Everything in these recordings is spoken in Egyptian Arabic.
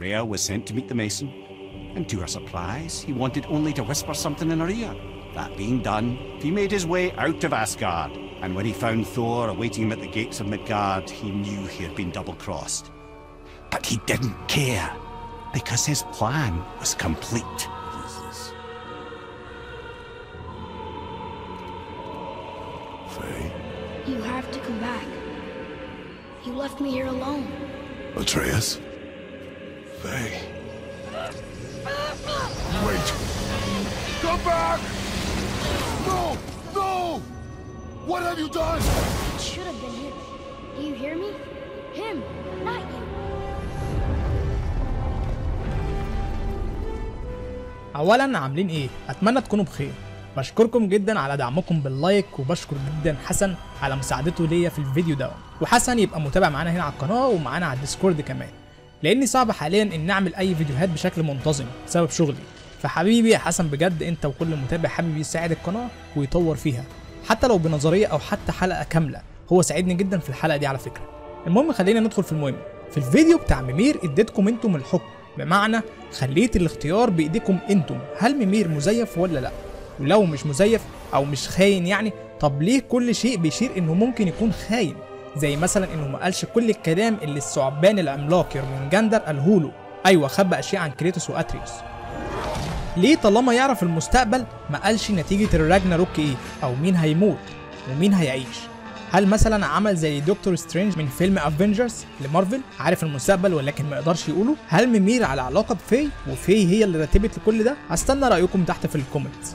Freya was sent to meet the mason, and to her surprise, he wanted only to whisper something in her ear. That being done, he made his way out of Asgard, and when he found Thor awaiting him at the gates of Midgard, he knew he had been double crossed. But he didn't care, because his plan was complete. Faye? You have to come back. You left me here alone. Atreus? Faye? Wait! Come back! No! No! What have you done? It should have been him. Do you hear me? Him, not you. اولا عاملين ايه اتمنى تكونوا بخير بشكركم جدا على دعمكم باللايك وبشكر جدا حسن على مساعدته ليا في الفيديو ده وحسن يبقى متابع معانا هنا على القناه ومعانا على الديسكورد كمان لاني صعب حاليا ان اعمل اي فيديوهات بشكل منتظم بسبب شغلي فحبيبي يا حسن بجد انت وكل متابع حابب يساعد القناه ويطور فيها حتى لو بنظريه او حتى حلقه كامله هو ساعدني جدا في الحلقه دي على فكره المهم خلينا ندخل في المهم في الفيديو بتاع ميمير اديتكم انتم الحكم بمعنى خليت الاختيار بايديكم انتم هل ميمير مزيف ولا لا ولو مش مزيف او مش خاين يعني طب ليه كل شيء بيشير انه ممكن يكون خاين زي مثلا انه ما قالش كل الكلام اللي الثعبان العملاق يرمنجندر قاله له ايوه خبى اشياء عن كريتوس واتريوس ليه طالما يعرف المستقبل ما قالش نتيجة الراجناروك ايه او مين هيموت ومين هيعيش هل مثلا عمل زي دكتور سترينج من فيلم افنجرز لمارفل عارف المستقبل ولكن ما يقدرش يقوله هل ميمير على علاقة بفي وفي هي اللي رتبت لكل ده هستنى رأيكم تحت في الكومنتس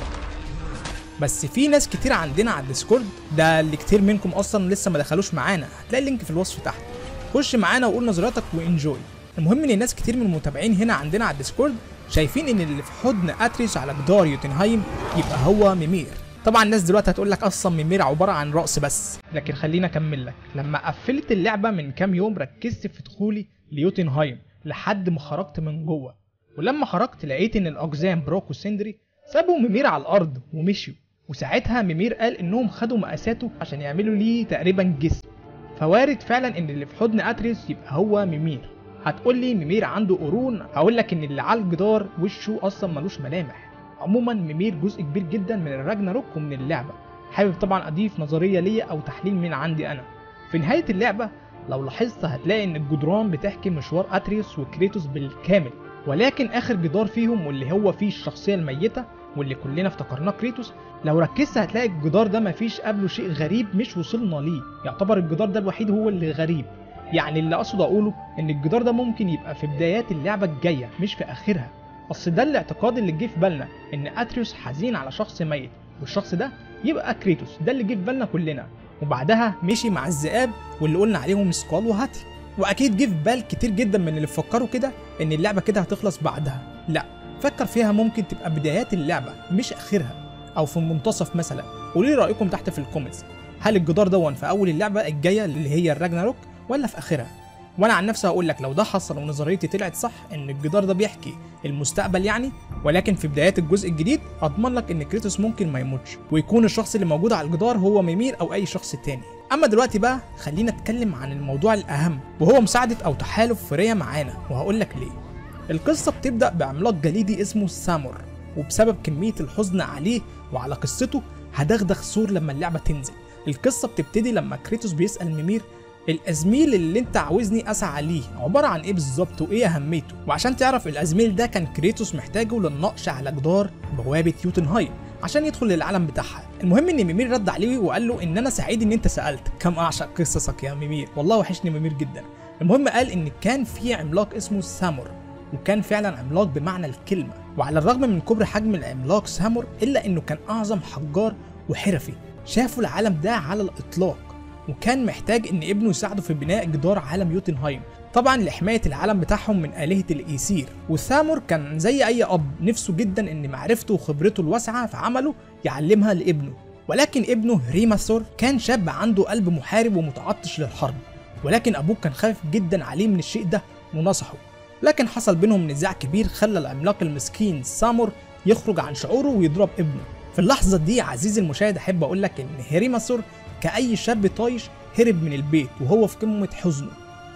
بس في ناس كتير عندنا على الديسكورد ده اللي كتير منكم اصلا لسه ما دخلوش معانا هتلاقي اللينك في الوصف تحت خش معانا وقول نظراتك وانجوي المهم ان ناس كتير من المتابعين هنا عندنا على الديسكورد شايفين ان اللي في حضن اتريس على جدار يوتنهايم يبقى هو ميمير طبعا الناس دلوقتي هتقول لك اصلا ميمير عباره عن رقص بس لكن خلينا اكمل لك لما قفلت اللعبه من كام يوم ركزت في دخولي ليوتنهايم لحد ما خرجت من جوه ولما خرجت لقيت ان الاقزام بروك وسندري سابوا ميمير على الارض ومشيوا وساعتها ميمير قال انهم خدوا مقاساته عشان يعملوا ليه تقريبا جسم فوارد فعلا ان اللي في حضن اتريس يبقى هو ميمير هتقول لي ميمير عنده قرون هقول لك ان اللي على الجدار وشه اصلا ملوش ملامح عموما ميمير جزء كبير جدا من الراجناروك ومن اللعبه حابب طبعا اضيف نظريه ليا او تحليل من عندي انا في نهايه اللعبه لو لاحظت هتلاقي ان الجدران بتحكي مشوار اتريوس وكريتوس بالكامل ولكن اخر جدار فيهم واللي هو فيه الشخصيه الميته واللي كلنا افتكرناه كريتوس لو ركزت هتلاقي الجدار ده مفيش قبله شيء غريب مش وصلنا ليه يعتبر الجدار ده الوحيد هو اللي غريب يعني اللي اقصد اقوله ان الجدار ده ممكن يبقى في بدايات اللعبه الجايه مش في اخرها اصل ده الاعتقاد اللي جه في بالنا ان اتريوس حزين على شخص ميت والشخص ده يبقى كريتوس ده اللي جه في بالنا كلنا وبعدها مشي مع الذئاب واللي قلنا عليهم سكال وهاتي واكيد جه في بال كتير جدا من اللي فكروا كده ان اللعبه كده هتخلص بعدها لا فكر فيها ممكن تبقى بدايات اللعبه مش اخرها او في المنتصف مثلا قولوا لي رايكم تحت في الكومنتس هل الجدار دون في اول اللعبه الجايه اللي هي الراجناروك ولا في اخرها وانا عن نفسي هقول لك لو ده حصل ونظريتي طلعت صح ان الجدار ده بيحكي المستقبل يعني ولكن في بدايات الجزء الجديد اضمن لك ان كريتوس ممكن ما يموتش ويكون الشخص اللي موجود على الجدار هو ميمير او اي شخص تاني اما دلوقتي بقى خلينا نتكلم عن الموضوع الاهم وهو مساعده او تحالف فريا معانا وهقول لك ليه القصه بتبدا بعملاق جليدي اسمه سامور وبسبب كميه الحزن عليه وعلى قصته هدغدغ سور لما اللعبه تنزل القصه بتبتدي لما كريتوس بيسال ميمير الازميل اللي انت عاوزني اسعى ليه عباره عن ايه بالظبط وايه اهميته وعشان تعرف الازميل ده كان كريتوس محتاجه للنقش على جدار بوابه يوتنهايم عشان يدخل للعالم بتاعها المهم ان ميمير رد عليه وقال له ان انا سعيد ان انت سالت كم اعشق قصصك يا ميمير والله وحشني ميمير جدا المهم قال ان كان في عملاق اسمه سامور وكان فعلا عملاق بمعنى الكلمه وعلى الرغم من كبر حجم العملاق سامور الا انه كان اعظم حجار وحرفي شافوا العالم ده على الاطلاق وكان محتاج ان ابنه يساعده في بناء جدار عالم يوتنهايم طبعا لحمايه العالم بتاعهم من آلهة الإيسير وثامور كان زي أي أب نفسه جدا إن معرفته وخبرته الواسعة في عمله يعلمها لابنه ولكن ابنه ريماثور كان شاب عنده قلب محارب ومتعطش للحرب ولكن أبوه كان خايف جدا عليه من الشيء ده ونصحه لكن حصل بينهم نزاع كبير خلى العملاق المسكين سامور يخرج عن شعوره ويضرب ابنه في اللحظة دي عزيزي المشاهد أحب أقول لك إن هيريماثور كأي شاب طايش هرب من البيت وهو في قمة حزنه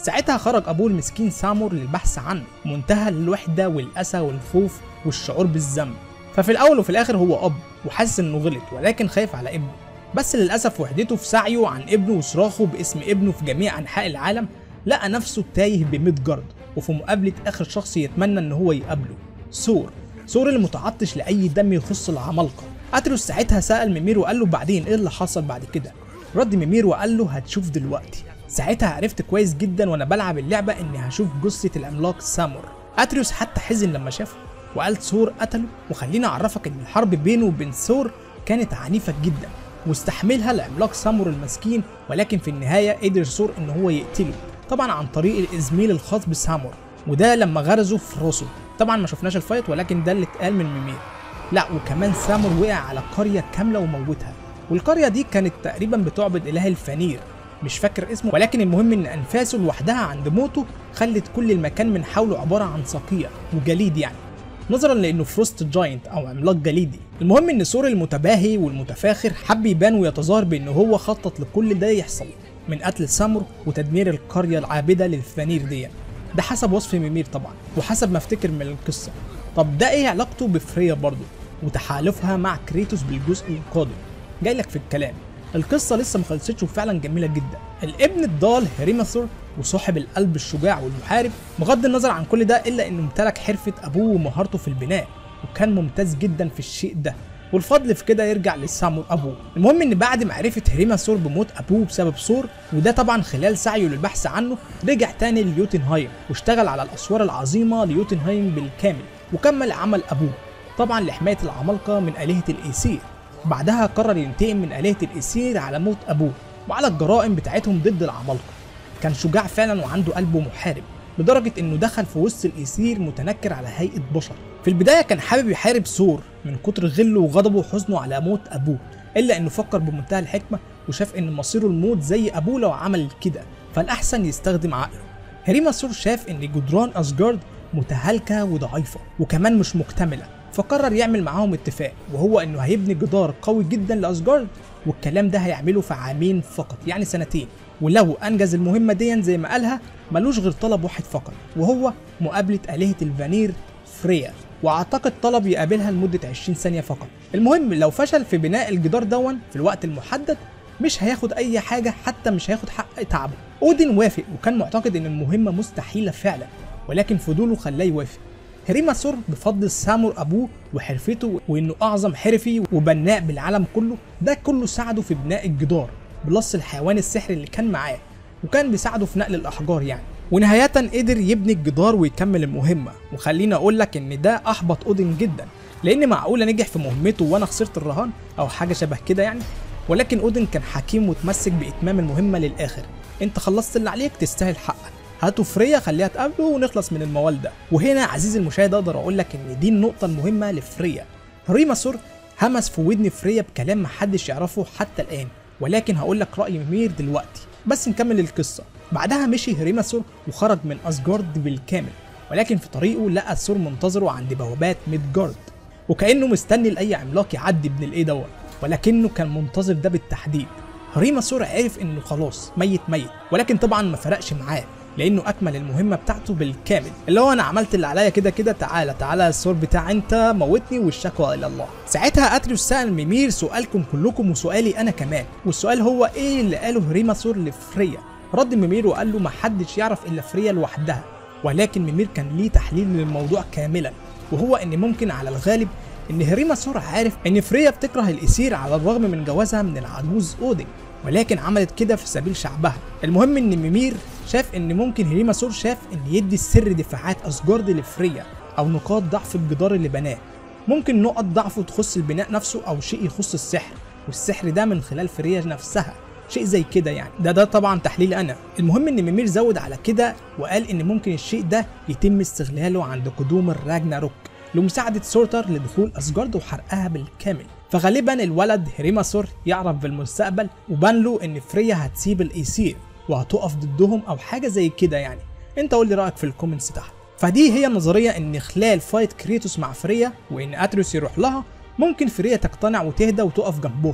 ساعتها خرج ابوه المسكين سامور للبحث عنه منتهى الوحده والاسى والخوف والشعور بالذنب ففي الاول وفي الاخر هو اب وحاسس انه غلط ولكن خايف على ابنه بس للاسف وحدته في سعيه عن ابنه وصراخه باسم ابنه في جميع انحاء العالم لقى نفسه تايه بميدجارد وفي مقابله اخر شخص يتمنى ان هو يقابله سور سور اللي متعطش لاي دم يخص العمالقه اتروس ساعتها سال ميمير وقال له بعدين ايه اللي حصل بعد كده رد ميمير وقال له هتشوف دلوقتي ساعتها عرفت كويس جدا وانا بلعب اللعبه اني هشوف جثه العملاق سامور اتريوس حتى حزن لما شافه وقال ثور قتله وخليني اعرفك ان الحرب بينه وبين ثور كانت عنيفه جدا واستحملها العملاق سامور المسكين ولكن في النهايه قدر ثور ان هو يقتله طبعا عن طريق الازميل الخاص بسامور وده لما غرزه في راسه طبعا ما شفناش الفايت ولكن ده اللي اتقال من ميمير لا وكمان سامور وقع على قريه كامله وموتها والقريه دي كانت تقريبا بتعبد اله الفانير مش فاكر اسمه ولكن المهم ان انفاسه لوحدها عند موته خلت كل المكان من حوله عباره عن صقيع وجليد يعني نظرا لانه فروست جاينت او عملاق جليدي المهم ان سور المتباهي والمتفاخر حب يبان ويتظاهر بان هو خطط لكل ده يحصل من قتل سامر وتدمير القريه العابده للفانير دي ده حسب وصف ميمير طبعا وحسب ما افتكر من القصه طب ده ايه علاقته بفريا برضه وتحالفها مع كريتوس بالجزء القادم جاي لك في الكلام القصة لسه ما خلصتش وفعلا جميلة جدا. الابن الضال هيريماثور وصاحب القلب الشجاع والمحارب بغض النظر عن كل ده الا انه امتلك حرفة ابوه ومهارته في البناء وكان ممتاز جدا في الشيء ده والفضل في كده يرجع لسامور ابوه المهم ان بعد معرفة هيريماثور بموت ابوه بسبب ثور وده طبعا خلال سعيه للبحث عنه رجع تاني ليوتنهايم واشتغل على الاسوار العظيمة ليوتنهايم بالكامل وكمل عمل ابوه طبعا لحماية العمالقة من آلهة الإيسير بعدها قرر ينتقم من آلهة الإيسير على موت أبوه وعلى الجرائم بتاعتهم ضد العمالقة كان شجاع فعلا وعنده قلب محارب لدرجة انه دخل في وسط الإيسير متنكر على هيئة بشر في البداية كان حابب يحارب ثور من كتر غله وغضبه وحزنه على موت أبوه إلا انه فكر بمنتهى الحكمة وشاف ان مصيره الموت زي أبوه لو عمل كده فالأحسن يستخدم عقله هريما ثور شاف ان جدران أسجارد متهالكة وضعيفة وكمان مش مكتملة فقرر يعمل معاهم اتفاق وهو انه هيبني جدار قوي جدا لاسجارد والكلام ده هيعمله في عامين فقط يعني سنتين ولو انجز المهمه دي زي ما قالها ملوش غير طلب واحد فقط وهو مقابله الهه الفانير فريا واعتقد طلب يقابلها لمده 20 ثانيه فقط المهم لو فشل في بناء الجدار دون في الوقت المحدد مش هياخد اي حاجه حتى مش هياخد حق تعبه اودين وافق وكان معتقد ان المهمه مستحيله فعلا ولكن فضوله خلاه يوافق هريماثور بفضل سامور ابوه وحرفته وانه اعظم حرفي وبناء بالعالم كله ده كله ساعده في بناء الجدار بلس الحيوان السحري اللي كان معاه وكان بيساعده في نقل الاحجار يعني ونهاية قدر يبني الجدار ويكمل المهمة وخليني اقول لك ان ده احبط اودن جدا لان معقولة نجح في مهمته وانا خسرت الرهان او حاجة شبه كده يعني ولكن اودن كان حكيم وتمسك باتمام المهمة للاخر انت خلصت اللي عليك تستاهل حقك هاتوا فريا خليها تقابله ونخلص من الموال ده وهنا عزيزي المشاهد اقدر اقول لك ان دي النقطه المهمه لفريا ريماسور همس في ودن فريا بكلام محدش يعرفه حتى الان ولكن هقول لك راي مير دلوقتي بس نكمل القصه بعدها مشي هريماسور وخرج من اسجارد بالكامل ولكن في طريقه لقى ثور منتظره عند بوابات ميدجارد وكانه مستني لاي عملاق يعدي ابن الايه دوت ولكنه كان منتظر ده بالتحديد هريماسور عرف انه خلاص ميت ميت ولكن طبعا ما فرقش معاه لانه اكمل المهمه بتاعته بالكامل اللي هو انا عملت اللي عليا كده كده تعالى تعالى السور بتاع انت موتني والشكوى الى الله ساعتها اتريوس سال ميمير سؤالكم كلكم وسؤالي انا كمان والسؤال هو ايه اللي قاله هريماثور لفريا رد ميمير وقال له ما حدش يعرف الا فريا لوحدها ولكن ميمير كان ليه تحليل للموضوع كاملا وهو ان ممكن على الغالب ان هريماثور عارف ان فريا بتكره الاسير على الرغم من جوازها من العجوز اودين ولكن عملت كده في سبيل شعبها المهم ان ميمير شاف ان ممكن هريماثور شاف ان يدي السر دفاعات اسجارد لفريا او نقاط ضعف الجدار اللي بناه ممكن نقط ضعفه تخص البناء نفسه او شيء يخص السحر والسحر ده من خلال فريا نفسها شيء زي كده يعني ده ده طبعا تحليل انا المهم ان ميمير زود على كده وقال ان ممكن الشيء ده يتم استغلاله عند قدوم الراجناروك لمساعدة سورتر لدخول أسجارد وحرقها بالكامل فغالبا الولد هريماثور يعرف بالمستقبل وبان له ان فريا هتسيب الايسير وهتقف ضدهم او حاجه زي كده يعني انت قول لي رايك في الكومنتس تحت فدي هي النظريه ان خلال فايت كريتوس مع فريا وان اتريوس يروح لها ممكن فريا تقتنع وتهدى وتقف جنبهم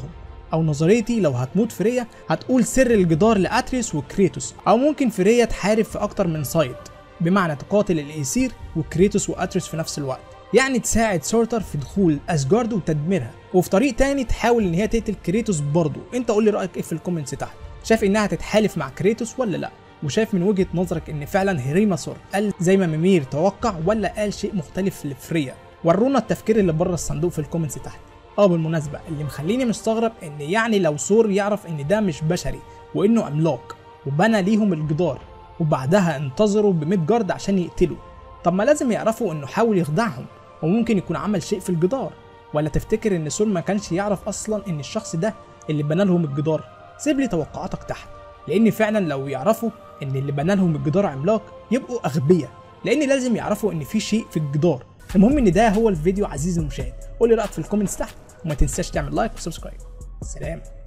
او نظريتي لو هتموت فريا هتقول سر الجدار لاتريس وكريتوس او ممكن فريا تحارب في اكتر من سايت بمعنى تقاتل الايسير وكريتوس واتريس في نفس الوقت يعني تساعد سورتر في دخول اسجارد وتدميرها وفي طريق تاني تحاول ان هي تقتل كريتوس برضه انت قول لي رايك ايه في الكومنتس تحت شايف انها تتحالف مع كريتوس ولا لا وشايف من وجهه نظرك ان فعلا هيريماسور قال زي ما ميمير توقع ولا قال شيء مختلف لفريا ورونا التفكير اللي بره الصندوق في الكومنتس تحت اه بالمناسبه اللي مخليني مستغرب ان يعني لو سور يعرف ان ده مش بشري وانه عملاق وبنى ليهم الجدار وبعدها انتظروا بميدجارد عشان يقتلوا طب ما لازم يعرفوا انه حاول يخدعهم وممكن يكون عمل شيء في الجدار ولا تفتكر ان سور ما كانش يعرف اصلا ان الشخص ده اللي بنى لهم الجدار سيب لي توقعاتك تحت لان فعلا لو يعرفوا ان اللي بنى لهم الجدار عملاق يبقوا اغبياء لان لازم يعرفوا ان في شيء في الجدار المهم ان ده هو الفيديو عزيزي المشاهد قول لي رايك في الكومنتس تحت وما تنساش تعمل لايك وسبسكرايب سلام